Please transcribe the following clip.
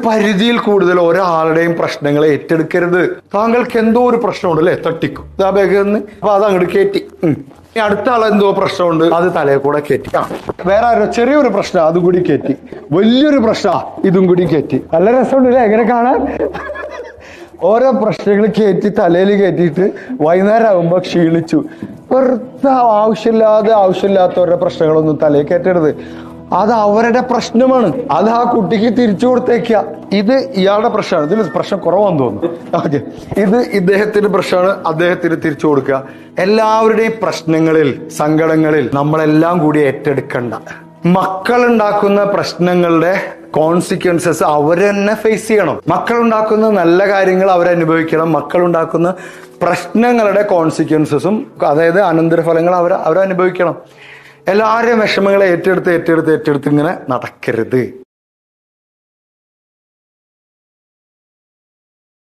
പരിധിയിൽ കൂടുതൽ ഒരാളുടെയും പ്രശ്നങ്ങളെ ഏറ്റെടുക്കരുത് താങ്കൾക്ക് എന്തോ ഒരു പ്രശ്നമുണ്ട് അല്ലേ തട്ടിക്കും ഇതാ ബാഗിൽ നിന്ന് അപ്പൊ അത് അങ്ങോട്ട് കയറ്റി ഉം. ഇനി അടുത്ത ആൾ എന്തോ പ്രശ്നമുണ്ട് അത് തലയിൽ കൂടെ കയറ്റി ആ വേറെ ആരോ ചെറിയൊരു പ്രശ്നം അതും കൂടി കയറ്റി വലിയൊരു പ്രശ്നം ആ, ഇതും കൂടി കയറ്റി നല്ല രസമുണ്ട് അല്ലേ എങ്ങനെ കാണാൻ ഓരോ പ്രശ്നങ്ങൾ കയറ്റി തലയിൽ കയറ്റിയിട്ട് വൈകുന്നേരം ആകുമ്പോൾ ക്ഷീണിച്ചു വെറുതെ ആവശ്യമില്ലാതെ ആവശ്യമില്ലാത്തവരുടെ പ്രശ്നങ്ങളൊന്നും തലയിൽ കയറ്റരുത് അത് അവരുടെ പ്രശ്നമാണ് അത് ആ കുട്ടിക്ക് തിരിച്ചു കൊടുത്തേക്കുക ഇത് ഇയാളുടെ പ്രശ്നമാണ് ഇതിൽ പ്രശ്നം കുറവാന്ന് തോന്നുന്നു ഓക്കെ ഇത് ഇദ്ദേഹത്തിന്റെ പ്രശ്നമാണ് അദ്ദേഹത്തിന് തിരിച്ചു കൊടുക്കുക എല്ലാവരുടെയും പ്രശ്നങ്ങളിൽ സങ്കടങ്ങളിൽ നമ്മളെല്ലാം കൂടി ഏറ്റെടുക്കണ്ട മക്കൾ ഉണ്ടാക്കുന്ന പ്രശ്നങ്ങളുടെ കോൺസിക്വൻസസ് അവർ തന്നെ ഫേസ് ചെയ്യണം മക്കൾ ഉണ്ടാക്കുന്ന നല്ല കാര്യങ്ങൾ അവരനുഭവിക്കണം മക്കൾ ഉണ്ടാക്കുന്ന പ്രശ്നങ്ങളുടെ കോൺസിക്വൻസസും അതായത് അനന്തരഫലങ്ങൾ അവർ അവരനുഭവിക്കണം എല്ലാവരുടെയും വിഷമങ്ങളെ ഏറ്റെടുത്ത് ഏറ്റെടുത്ത് ഏറ്റെടുത്ത് ഇങ്ങനെ നടക്കരുത്